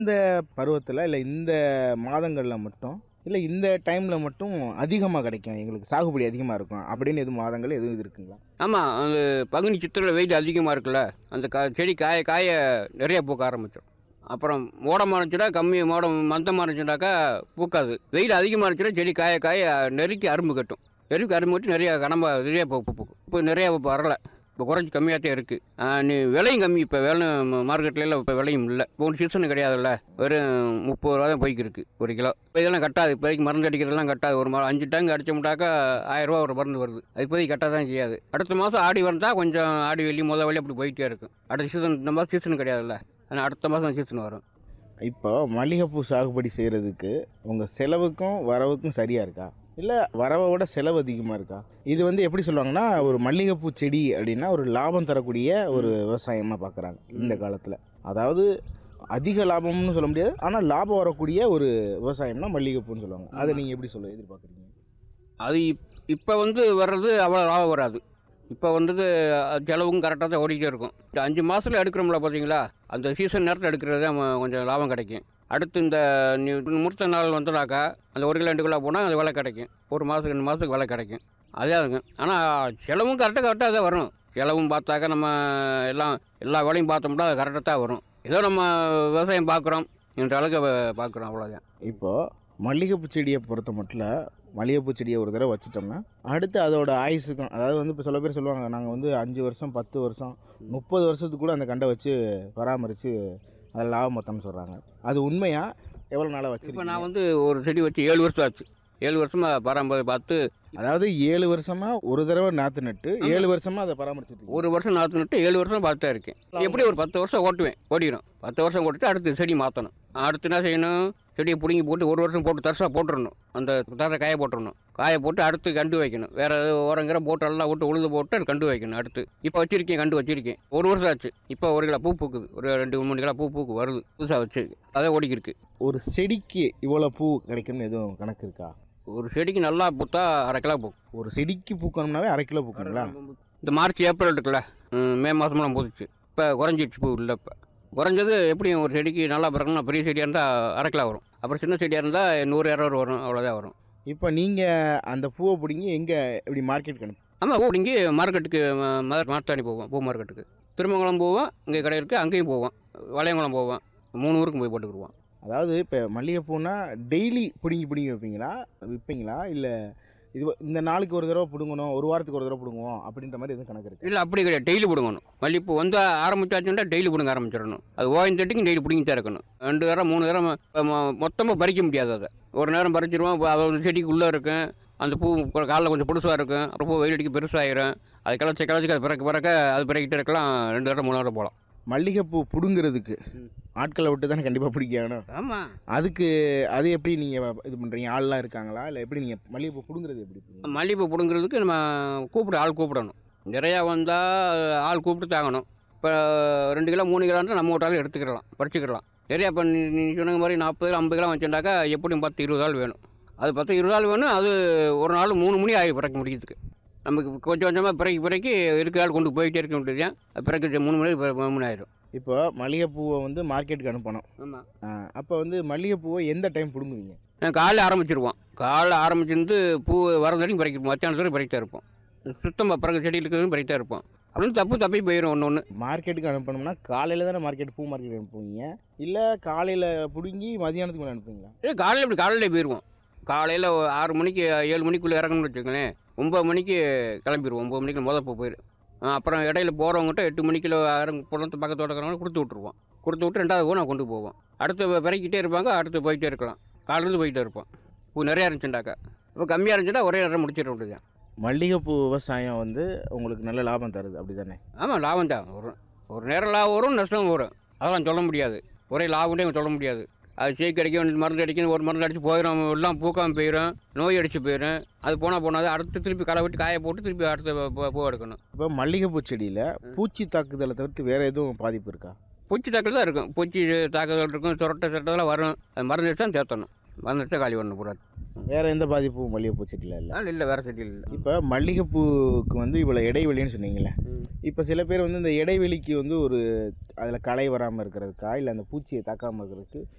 இந்த பருவத்தில் இல்லை இந்த மாதங்களில் மட்டும் இல்லை இந்த டைமில் மட்டும் அதிகமாக கிடைக்கும் எங்களுக்கு சாகுபடி அதிகமாக இருக்கும் அப்படின்னு எதுவும் மாதங்கள் எதுவும் இது இருக்குங்களா ஆமாம் அந்த பங்குனி சித்திரையில் வெயில் அதிகமாக இருக்குல்ல அந்த கா செடி காய காய நிறைய பூக்க ஆரம்பிச்சிடும் அப்புறம் மோடமாக இருந்துச்சுன்னா கம்மி மோடம் மந்தமாக இருந்துச்சுனாக்கா பூக்காது வெயில் அதிகமாக இருந்துச்சுன்னா செடி காய காய நெருக்கி அரும்பு கட்டும் நெருக்கி அரும்பு கட்டி நிறைய கனம்பா நிறைய பூ பூ பூக்கும் இப்போ நிறைய இப்போ வரல இப்போ குறைஞ்சி கம்மியாக தான் இருக்குது நீ விலையும் கம்மி இப்போ வேலை மார்க்கெட்ல இப்போ விலையும் இல்லை இப்போ ஒன்று சீசன் கிடையாதுல்ல வெறும் முப்பது ரூபா தான் போய்க்கு இருக்கு ஒரு கிலோ இப்போ இதெல்லாம் கட்டாது இப்போதைக்கு மருந்து அடிக்கிறதெல்லாம் கட்டாது ஒரு ம- அஞ்சு டேங்க் அடிச்சோம்னாக்கா ஆயிரம் ரூபா ஒரு மருந்து வருது அது இப்போதைக்கு கட்டாக தான் செய்யாது அடுத்த மாதம் ஆடி வந்தால் கொஞ்சம் ஆடி வெள்ளி முதல் வழி அப்படி போயிட்டே இருக்கும் அடுத்த சீசன் இந்த மாதம் சீசன் கிடையாதுல்ல ஆனால் அடுத்த மாதம் சீசன் வரும் இப்போ மல்லிகைப்பூ சாகுபடி செய்கிறதுக்கு உங்கள் செலவுக்கும் வரவுக்கும் சரியாக இருக்கா இல்லை வரவை விட செலவு அதிகமாக இருக்கா இது வந்து எப்படி சொல்லுவாங்கன்னா ஒரு மல்லிகைப்பூ செடி அப்படின்னா ஒரு லாபம் தரக்கூடிய ஒரு விவசாயமாக பார்க்குறாங்க இந்த காலத்தில் அதாவது அதிக லாபம்னு சொல்ல முடியாது ஆனால் லாபம் வரக்கூடிய ஒரு விவசாயம்னா மல்லிகைப்பூன்னு சொல்லுவாங்க அதை நீங்கள் எப்படி சொல்ல எதிர்பார்க்குறீங்க அது இப் இப்போ வந்து வர்றது அவ்வளோ லாபம் வராது இப்போ வந்துட்டு அது செலவும் கரெக்டாக தான் ஓடிக்கிட்டே இருக்கும் இந்த அஞ்சு மாதத்தில் எடுக்கிறோம்ல பார்த்தீங்களா அந்த சீசன் நேரத்தில் எடுக்கிறது தான் ம- கொஞ்சம் லாபம் கிடைக்கும் அடுத்து இந்த நீ முகூர்த்த நாள் வந்துடாக்கா அந்த ஒரு கிலோ ரெண்டு கிலோ போனால் அது விலை கிடைக்கும் ஒரு மாதத்துக்கு ரெண்டு மாதத்துக்கு விலை கிடைக்கும் அதே அதுங்க ஆனால் செலவும் கரெக்டாக கரெக்டாக தான் வரும் செலவும் பார்த்தாக்கா நம்ம எல்லாம் எல்லா வேலையும் பார்த்தோம்னா அது கரெக்டாக தான் வரும் ஏதோ நம்ம விவசாயம் பார்க்குறோம் என்ற அளவுக்கு பார்க்குறோம் அவ்வளோதான் இப்போது மல்லிகைப்பூ செடியை பொறுத்த மட்டும் மல்லிகைப்பூ செடியை ஒரு தடவை வச்சிட்டோம்னா அடுத்து அதோட ஆயுசுக்கும் அதாவது வந்து இப்போ சில பேர் சொல்லுவாங்க நாங்கள் வந்து அஞ்சு வருஷம் பத்து வருஷம் முப்பது வருஷத்துக்கு கூட அந்த கண்டை வச்சு பராமரித்து அதில் லாபம் மொத்தம்னு சொல்கிறாங்க அது உண்மையா எவ்வளோ நாளாக இப்போ வச்சிருக்கீங்க நான் வந்து ஒரு செடி வச்சு ஏழு வருஷம் ஆச்சு ஏழு வருஷமாக பராமரி பார்த்து அதாவது ஏழு வருஷமாக ஒரு தடவை நாற்று நட்டு ஏழு வருஷமாக அதை பராமரிச்சுட்டு ஒரு வருஷம் நாற்று நட்டு ஏழு வருஷம் பார்த்து தான் இருக்கேன் எப்படி ஒரு பத்து வருஷம் ஓட்டுவேன் ஓடிடும் பத்து வருஷம் ஓட்டிட்டு அடுத்து செடி மாற்றணும் அடுத்து என்ன செய்யணும் செடியை பிடுங்கி போட்டு ஒரு வருஷம் போட்டு தர்சாக போட்டுடணும் அந்த தரை காய போட்டுடணும் காய போட்டு அடுத்து கண்டு வைக்கணும் வேறு ஓரங்கிற போட்டு எல்லாம் விட்டு உழுது போட்டு அது கண்டு வைக்கணும் அடுத்து இப்போ வச்சிருக்கேன் கண்டு வச்சிருக்கேன் ஒரு வருஷம் ஆச்சு இப்போ ஒரு கிலோ பூ பூக்குது ஒரு ரெண்டு மூணு கிலோ பூ பூக்கு வருது புதுசாக வச்சிருக்கு அதே ஓடிக்கிருக்கு ஒரு செடிக்கு இவ்வளோ பூ கிடைக்கும்னு எதுவும் கணக்கு இருக்கா ஒரு செடிக்கு நல்லா பூத்தா அரை கிலோ பூக்கும் ஒரு செடிக்கு பூக்கணும்னாவே அரை கிலோ பூக்குங்களா இந்த மார்ச் ஏப்ரல் இருக்குல்ல ம், மே மாதமெல்லாம் போதுச்சு இப்போ குறைஞ்சிடுச்சு பூ இல்லை இப்போ குறைஞ்சது எப்படியும் ஒரு செடிக்கு நல்லா பிறக்கணும் பெரிய செடியாக இருந்தால் அரை கிலோ வரும் அப்புறம் சின்ன செடியாக இருந்தால் நூறு இரநூறு வரும் அவ்வளோதான் வரும் இப்போ நீங்கள் அந்த பூவை பிடிங்கி எங்கே இப்படி மார்க்கெட்டுக்கு அனுப்பி ஆமாம் பூ இங்கே மார்க்கெட்டுக்கு ம- மதுரை மாத்தாணி போவோம் பூ மார்க்கெட்டுக்கு திருமங்கலம் போவோம் இங்கே கடை இருக்குது அங்கேயும் போவோம் வளையங்குளம் போவோம் மூணு ஊருக்கும் போய் போட்டுக்கிடுவோம் அதாவது இப்போ மல்லிகைப்பூனா டெய்லி பிடுங்கி பிடுங்கி வைப்பீங்களா விற்பீங்களா இல்லை இது இந்த நாளுக்கு ஒரு தடவை பிடுங்கணும் ஒரு வாரத்துக்கு ஒரு தடவை பிடுங்குவோம் அப்படின்ற மாதிரி எதுவும் கணக்கு இருக்கு இல்லை அப்படி கிடையாது டெய்லி பிடுங்கணும் மல்லிகைப்பூ வந்து ஆரம்பிச்சாச்சுன்னா டெய்லி பிடுங்க ஆரம்பிச்சிடணும் அது ஓய்ந்த தட்டிக்கும் டெய்லி பிடிங்கி தான் இருக்கணும் ரெண்டு தரம் மூணு தரம் மொத்தமாக பறிக்க முடியாது அதை ஒரு நேரம் பறிச்சிருவோம் அப்ப அது ஒரு செடிக்கு உள்ளே இருக்கும் அந்த பூ அப்புறம் காலைல கொஞ்சம் புதுசாக இருக்கும் அப்புறம் பூ வெயில் அடிக்க பெருசாகிடும் அது கிளச்சி கிளச்சி அது பிறக்க பிறக்க அது பிறக்கிட்டு இருக்கலாம் ரெண்டு தரம் மூணு தரம் போகலாம் மல்லிகைப்பூ பிடுங்கிறதுக்கு ம். ஆட்களை விட்டு தானே கண்டிப்பாக பிடிக்கணும் ஆமாம் அதுக்கு அது எப்படி நீங்கள் இது பண்ணுறீங்க ஆள்லாம் இருக்காங்களா இல்லை எப்படி நீங்கள் மல்லிகைப்பூ பிடுங்குறது எப்படி பிடுங்குறீங்க? மல்லிகைப்பூ பிடுங்கிறதுக்கு நம்ம கூப்பிட ஆள் கூப்பிடணும் நிறையா வந்தால் ஆள் கூப்பிட்டு தாங்கணும் இப்போ ரெண்டு கிலோ மூணு கிலோன்றா நம்ம ஒரு ஆள் எடுத்துக்கிடலாம் பறிச்சுக்கிடலாம் நிறையா இப்போ நீ நீ சொன்ன மாதிரி நாற்பது ஐம்பது கிலோ வச்சுட்டாக்கா எப்படியும் பத்து இருபது ஆள் வேணும் அது பத்து இருபது ஆள் வேணும் அது ஒரு நாள் மூணு மணி ஆகி பிறக்க முடிக்கிறதுக்கு நமக்கு கொஞ்சம் கொஞ்சமாக பிறக்கி பிறக்கி இருக்க ஆள் கொண்டு போயிட்டே இருக்க வேண்டியது அது பிறகு மூணு மணி பிற- மூணு மணி ஆயிடும் இப்போ மல்லிகைப்பூவை வந்து மார்க்கெட்டுக்கு அனுப்பணும் ஆமாம் அப்போ வந்து மல்லிகைப்பூவை எந்த டைம் பிடுங்குவீங்க நான் காலைல ஆரம்பிச்சிருவோம் காலைல ஆரம்பிச்சிருந்து பூ வரது வரைக்கும் பறிக்கிறோம் மச்சான வரை பறிக்கிட்டே இருப்போம் சுத்தமாக பிறகு செடியில் இருக்கிறது பறிக்கிட்டே இருப்போம் அப்படின்னு தப்பு தப்பி போயிடும் ஒன்று ஒன்று மார்க்கெட்டுக்கு அனுப்பணும்னா காலையில் தானே மார்க்கெட் பூ மார்க்கெட் அனுப்புவீங்க இல்லை காலையில் பிடுங்கி மதியானத்துக்கு மேலே அனுப்புவீங்களா ஏ காலையில் இப்படி காலையில் போயிடுவோம் காலையில் ஆறு மணிக்கு ஏழு மணிக்குள்ளே இறங்கணும்னு வச்சுக்கோங்களேன் ஒம்பது மணிக்கு கிளம்பிடுவோம் ஒம்பது மணிக்கு முதல் பூ போயிடும் அப்புறம் இடையில போகிறவங்ககிட்ட எட்டு மணிக்குள்ள இறங்க புறத்து பக்கத்தோட இருக்கிறவங்க கொடுத்து விட்ருவோம் கொடுத்து விட்டு ரெண்டாவது பூ நான் கொண்டு போவோம் அடுத்து பிறக்கிட்டே இருப்பாங்க அடுத்து போயிட்டே இருக்கலாம் காலையிலேருந்து போயிட்டே இருப்போம் பூ நிறையா இருந்துச்சுண்டாக்கா இப்போ கம்மியாக இருந்துச்சுன்னா ஒரே நேரம் முடிச்சிட வேண்டியது மல்லிகைப்பூ விவசாயம் வந்து உங்களுக்கு நல்ல லாபம் தருது அப்படி தானே ஆமாம் லாபம் தான் வரும் ஒரு நேரம் லாபம் வரும் நஷ்டம் வரும் அதெல்லாம் சொல்ல முடியாது ஒரே லாபம்னே சொல்ல முடியாது அது சீக்கு அடிக்க மருந்து அடிக்கணும் ஒரு மருந்து அடித்து போயிடும் எல்லாம் பூக்காமல் போயிடும் நோய் அடித்து போயிடும் அது போனால் போனால் அடுத்து திருப்பி களை விட்டு காய போட்டு திருப்பி அடுத்த பூ- பூ எடுக்கணும் இப்போ மல்லிகைப்பூ செடியில் பூச்சி தாக்குதலை தவிர்த்து வேறு எதுவும் பாதிப்பு இருக்கா பூச்சி தாக்கல் தான் இருக்கும் பூச்சி தாக்குதல் இருக்கும் சுரட்டை சுரட்டதெல்லாம் வரும் அது மருந்து அடிச்சு தான் சேர்த்தணும் வந்துட்டு காலி பண்ண கூடாது வேறு எந்த பாதிப்பும் மல்லிகைப்பூ செடியில் இல்லை அதனால் இல்லை வேறு செடியில் இல்லை இப்போ மல்லிகைப்பூவுக்கு வந்து இவ்வளோ இடைவெளின்னு சொன்னீங்களே இப்போ சில பேர் வந்து இந்த இடைவெளிக்கு வந்து ஒரு அதில் களை வராமல் இருக்கிறதுக்கா இல்லை அந்த பூச்சியை தாக்காமல் இருக்கிறதுக்கு